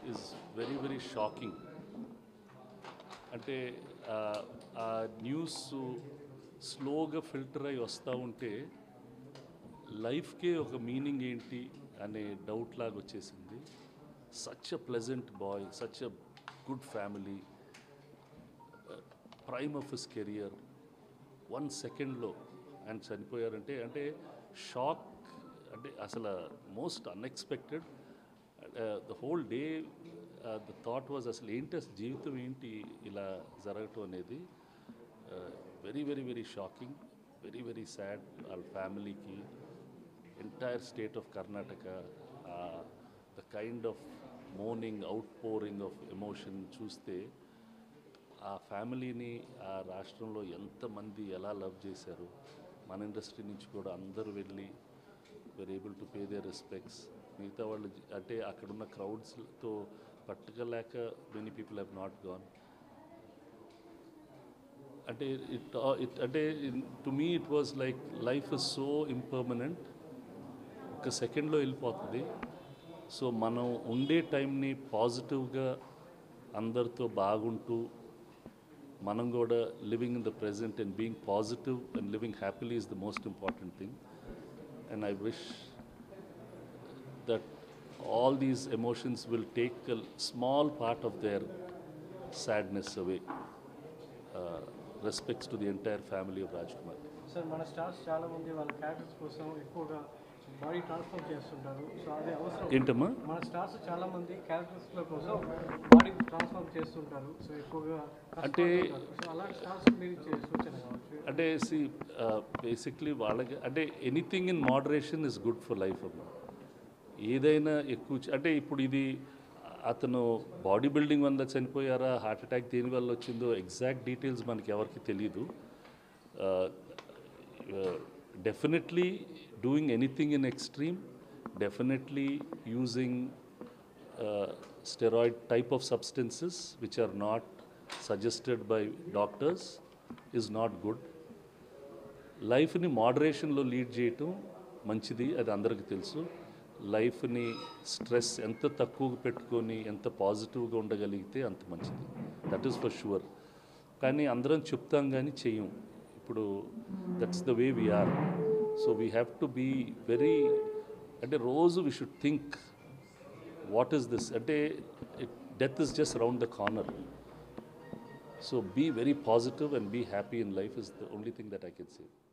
Is very very shocking అంటే ఆ- ఆ న్యూస్ స్లోగా ఫిల్టర్ అయి వస్తూ ఉంటే లైఫ్కే ఒక మీనింగ్ ఏంటి అనే డౌట్ లాగా వచ్చేసింది such a pleasant boy such a good family prime of his career one సెకండ్లో ఆయన చనిపోయారంటే అంటే షాక్ అంటే అసలు most unexpected the whole day the thought was అసలు ఏంటి అసలు జీవితం ఏంటి ఇలా జరగటం అనేది very very very shocking very very sad వాళ్ళ ఫ్యామిలీకి entire state of Karnataka the kind of mourning outpouring of emotion చూస్తే ఆ ఫ్యామిలీని ఆ రాష్ట్రంలో ఎంతమంది ఎలా లవ్ చేశారు మన ఇండస్ట్రీ నుంచి కూడా అందరూ వెళ్ళి were able to pay their respects మిగతా వాళ్ళు జ- అంటే అక్కడున్న క్రౌడ్స్తో పట్టుకోలేక many people have not gone అంటే ఇట్ ఇట్ అంటే to me it was like life is so impermanent ఒక సెకండ్లో వెళ్ళిపోతుంది సో మనం ఉండే టైంని పాజిటివ్గా అందరితో బాగుంటూ మనం కూడా living in the present and being positive and living happily is the most important thing and I wish that all these emotions will take a small part of their sadness away. Uh, respects to the entire family of Rajkumar. Sir మన stars చాలా మంది వాళ్ళ characters కోసం ఎక్కువగా body transform చేస్తుంటారు so అది అవసరం ఏంటమ్మా మన స్టార్స్ చాలా మంది క్యారెక్టర్స్ కోసం బాడీ ట్రాన్స్ఫార్మ్ చేస్తుంటారు సో ఎక్కువగా అంటే- కష్టపడుతుంటారు. సో అలాంటి స్టార్స్ మీరు ఇచ్చే సూచన కావచ్చు అంటే సి బేసిక్లీ వాళ్ళకి అంటే anything in moderation is good for life అమ్మా ఏదైనా ఎక్కువ చ- అంటే ఇప్పుడు ఇది అతను బాడీ బిల్డింగ్ వల్ల చనిపోయారా హార్ట్ అటాక్ దేని వల్ల వచ్చిందో ఎగ్జాక్ట్ డీటెయిల్స్ మనకి ఎవరికి తెలియదు definitely doing anything in extreme definitely using steroid type of substances which are not suggested by doctors is not good లైఫ్ని మోడరేషన్లో లీడ్ చేయటం మంచిది అది అందరికీ తెలుసు లైఫ్ని స్ట్రెస్ ఎంత తక్కువగా పెట్టుకొని ఎంత పాజిటివ్గా ఉండగలిగితే అంత మంచిది దట్ ఈస్ ఫర్ షూర్ కానీ అందరం చెప్తాం కానీ చెయ్యం ఇప్పుడు that's the way we're so we have to be very అంటే రోజు we should think what is this అంటే death is just round the corner so be very positive and be happy in life is the only thing that I can say